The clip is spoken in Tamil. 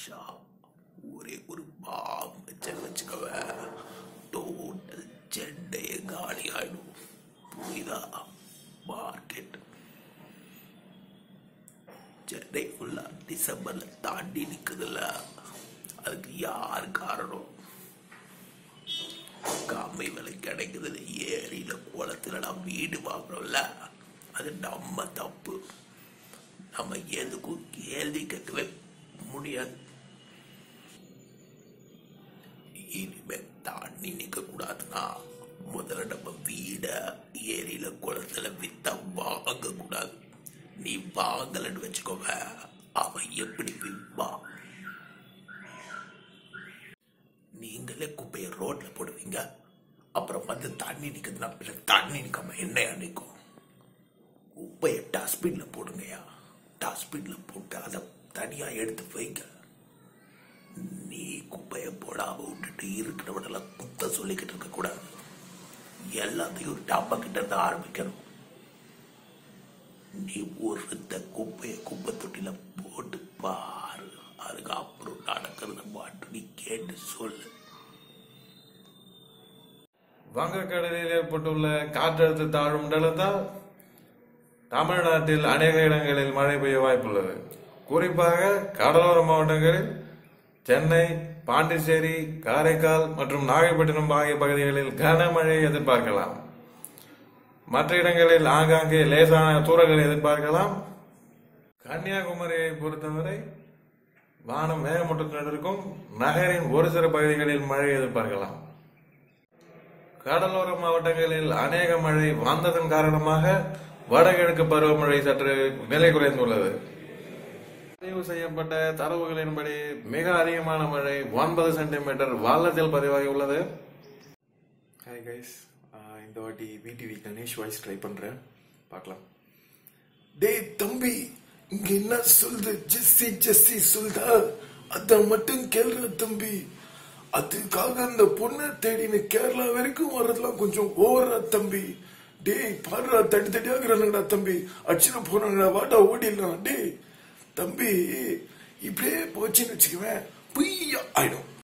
ஷா ஒரே ஒரு பாம் வச்சு வச்சுக்கவ டோட்டல் சென்னையே காலி ஆயிடும் புரியுதா மார்க்கெட் சென்னை ஃபுல்லா டிசம்பர்ல தாண்டி நிக்குதுல்ல அதுக்கு யார் காரணம் கம்மி விலை கிடைக்குது ஏரியில குளத்துல நான் வீடு வாங்குறோம்ல அது நம்ம தப்பு நம்ம எதுக்கும் கேள்வி கேட்கவே முடியாது இனிமே தண்ணி நிக்க கூடாதுன்னா முதல்ல நம்ம வீட ஏரியில குளத்துல வித்தா வாங்க கூடாது நீ வாங்கலன்னு வச்சுக்கோங்க அவன் எப்படி விற்பான் நீங்களே குப்பையை ரோட்ல போடுவீங்க அப்புறம் வந்து தண்ணி நிக்குதுன்னா பின்ன தண்ணி நிக்காம என்னையா நிக்கும் குப்பையை டஸ்ட்பின்ல போடுங்கயா டஸ்ட்பின்ல போட்டு அதை தனியா எடுத்து வைங்க நீ குப்பையை போடாம விட்டுட்டு இருக்கிறவனெல்லாம் குத்த சொல்லிக்கிட்டு இருக்க கூடாது எல்லாத்தையும் டப்ப கிட்ட இருந்து ஆரம்பிக்கணும் நீ ஒருத்த குப்பையை குப்பை தொட்டில போட்டு பாரு அதுக்கப்புறம் நடக்கிறத மட்டும் நீ கேட்டு சொல்லு வங்கக்கடலில் ஏற்பட்டுள்ள காற்றழுத்த தாழ்வு மண்டலத்தால் தமிழ்நாட்டில் அநேக இடங்களில் மழை பெய்ய வாய்ப்புள்ளது குறிப்பாக கடலோர மாவட்டங்களில் சென்னை பாண்டிச்சேரி காரைக்கால் மற்றும் நாகப்பட்டினம் ஆகிய பகுதிகளில் கனமழை எதிர்பார்க்கலாம் மற்ற இடங்களில் ஆங்காங்கே லேசான தூறல்களை எதிர்பார்க்கலாம் கன்னியாகுமரியை பொறுத்தவரை வானம் மேகமூட்டத்துடன் இருக்கும் நகரின் ஒரு சில பகுதிகளில் மழை எதிர்பார்க்கலாம் கடலோர மாவட்டங்களில் அநேக மழை வந்ததன் காரணமாக வடகிழக்கு பருவமழை சற்று நிலை குறைந்துள்ளது பதிவு செய்யப்பட்ட தரவுகளின்படி மிக அதிகமான மழை ஒன்பது சென்டிமீட்டர் வால்லத்தில் பதிவாகி உள்ளது ஹாய் கைஸ் இந்த வாட்டி விடிவி கணேஷ் வாய்ஸ் ட்ரை பண்றேன் பார்க்கலாம் டேய் தம்பி இங்க என்ன சொல்லுது ஜெஸ்ஸி ஜெஸ்ஸி சொல்லுதா அத மட்டும் கேளுற தம்பி அதுக்காக அந்த பொண்ணை தேடின கேரளா வரைக்கும் வர்றதுலாம் கொஞ்சம் ஓவரா தம்பி டேய் பாடுறா தட்டி தட்டியாக்குறானுங்கடா தம்பி அடிச்சுட்டு போனாங்கடா வாடா ஓடிடலாம் டேய் தம்பி இப்படியே போச்சுன்னு வச்சுக்குவேன் பொய்யா ஆயிடும்